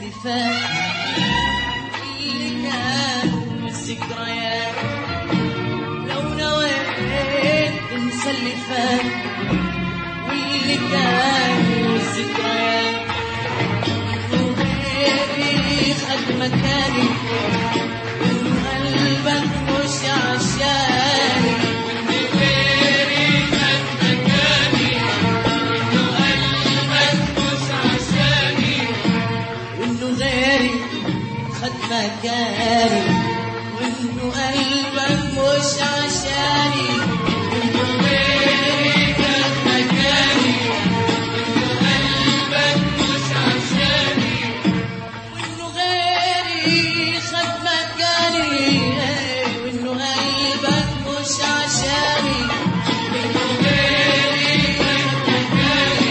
اللي فات اللي كان الذكريات لو نويت تنسى اللي فات واللي كان الذكريات وغيري خد مكاني وقلبك مش عشاني وانه غيري خد مكاني وانه قلبك مش عشاني وانه غيري خد مكاني وانه غيري خد مكاني وانه قلبك مش عشاني وانه غيري خد مكاني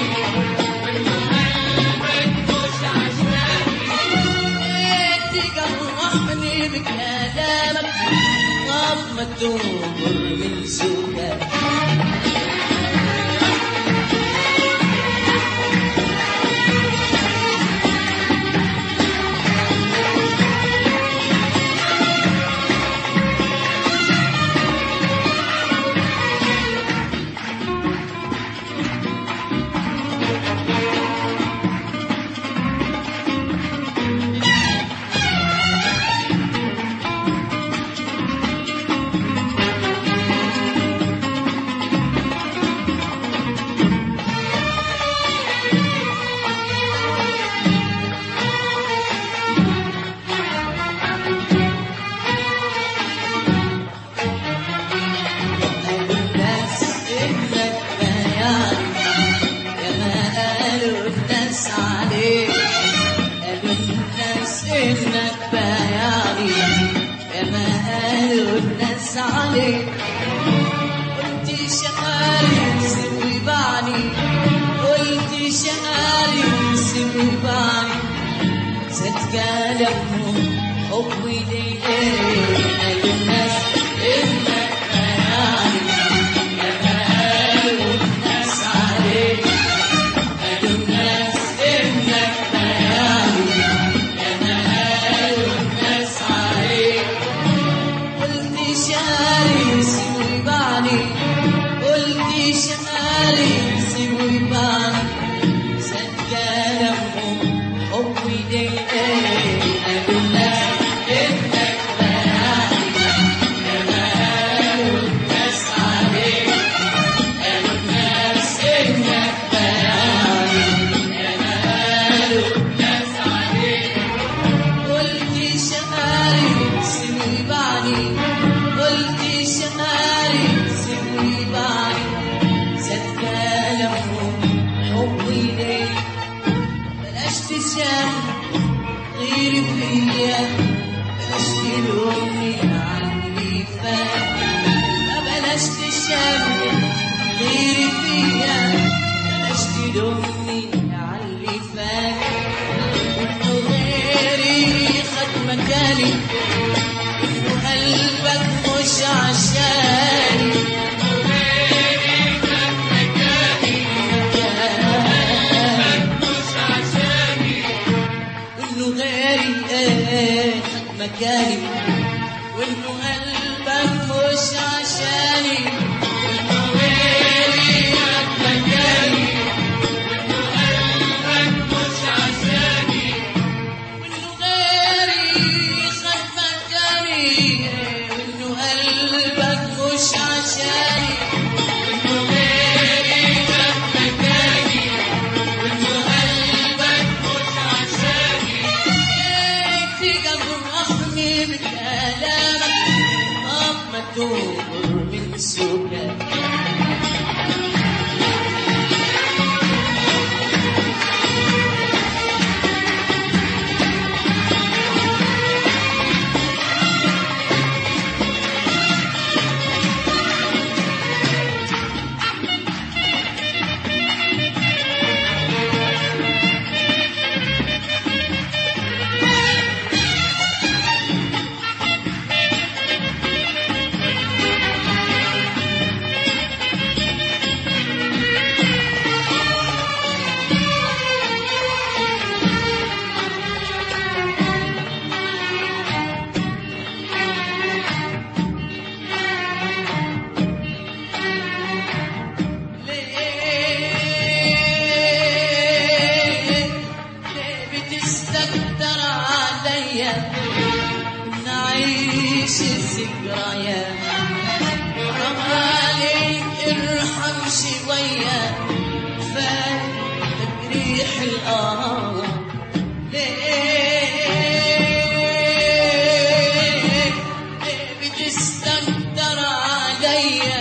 تجرحني بكلامك طب ما تمر من سكك الناس انك بياني يا ما قالوا الناس عليك قالوا الناس انك بياني يا ما قالوا الناس عليك قلت شقالي سوي بعني قلت شقالي سوي بعني ستكلموا حبي ليه قالوا الناس انك بياني يا ما قالوا الناس عليك قالوا الناس انك بياني يا ما قالوا الناس عليك قلت شاري سوي بعني قلت شاري سوي بعني سجلهم حبي ليه قالوا الناس انك بياني يا ما قالوا الناس عليك قالوا الناس انك بياني يا ما قالوا الناس عليك قلت شمالي سوي بعني قلت شمالي سوي بعني ستكلموا حبي ليه بلاش تشام غيري فيا بلاش تلومني على اللي فات ما بلاش تشام غيري فيا بلاش تلومني على اللي فات وانه غيري خد مكاني وانه قلبك مش عشاني وانه غيري ايه خد مكاني وانه قلبك مش عشاني وانه غيري خد مكاني وانه غيري خد مكاني وانه قلبك مش عشاني وانه غيري خد مكاني وانه قلبك مش عشاني تجرحني بكلامك طب ما تمر من سوق نعيش الذكريات حرام عليك ارحم شوية فاتك ريح الآه ليه ليه بتستكتر عليا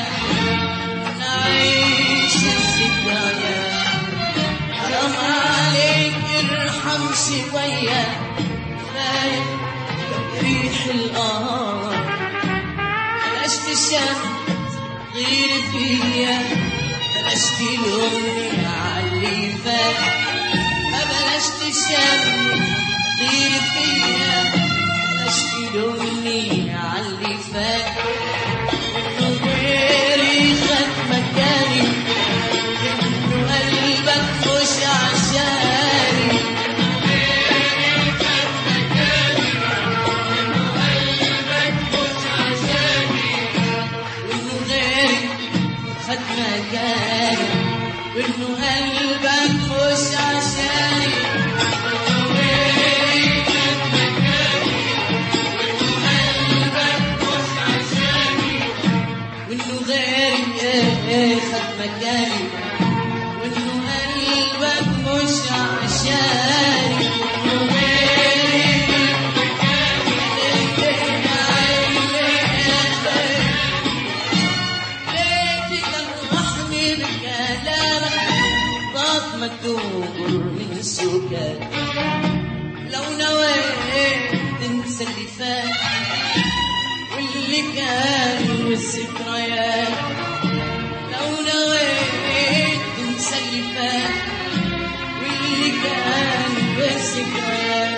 نعيش الذكريات حرام عليك ارحم شوية فايت ريح القمر بلاش تشم غير فيا بلاش تلومني عاللي فات ما بلاش تشم غير فيا بلاش تلومني عاللي فات غيري خد مكاني إنه قلبك مش عشاني وإنه غيري خد مكاني وإنه قلبك مش عشاني وإنه غيري خد مكاني وإنه قلبك مش عشاني وإنه غيري إيه خد مكاني وإنه قلبك مش عشاني وإنه غيري مكتوب من سكات لو نويت تنسى اللي فات واللي كان والذكريات لو نويت تنسى اللي فات واللي كان والذكريات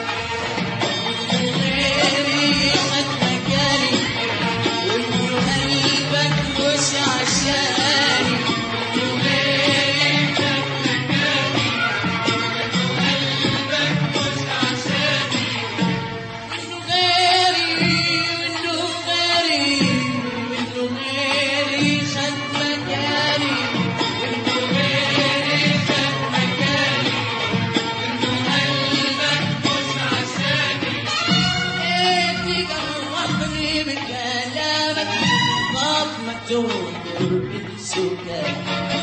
غيري خد مكاني وإنه قلبك مش عشاني غيري خد مكاني قلبك مش عشاني وإنه غيري وإنه غيري وإنه غيري خد مكاني وإنه غيري خد مكاني وإنه قلبك مش عشاني ايه تجرحني بكلامك طب ما تنظر بالسكات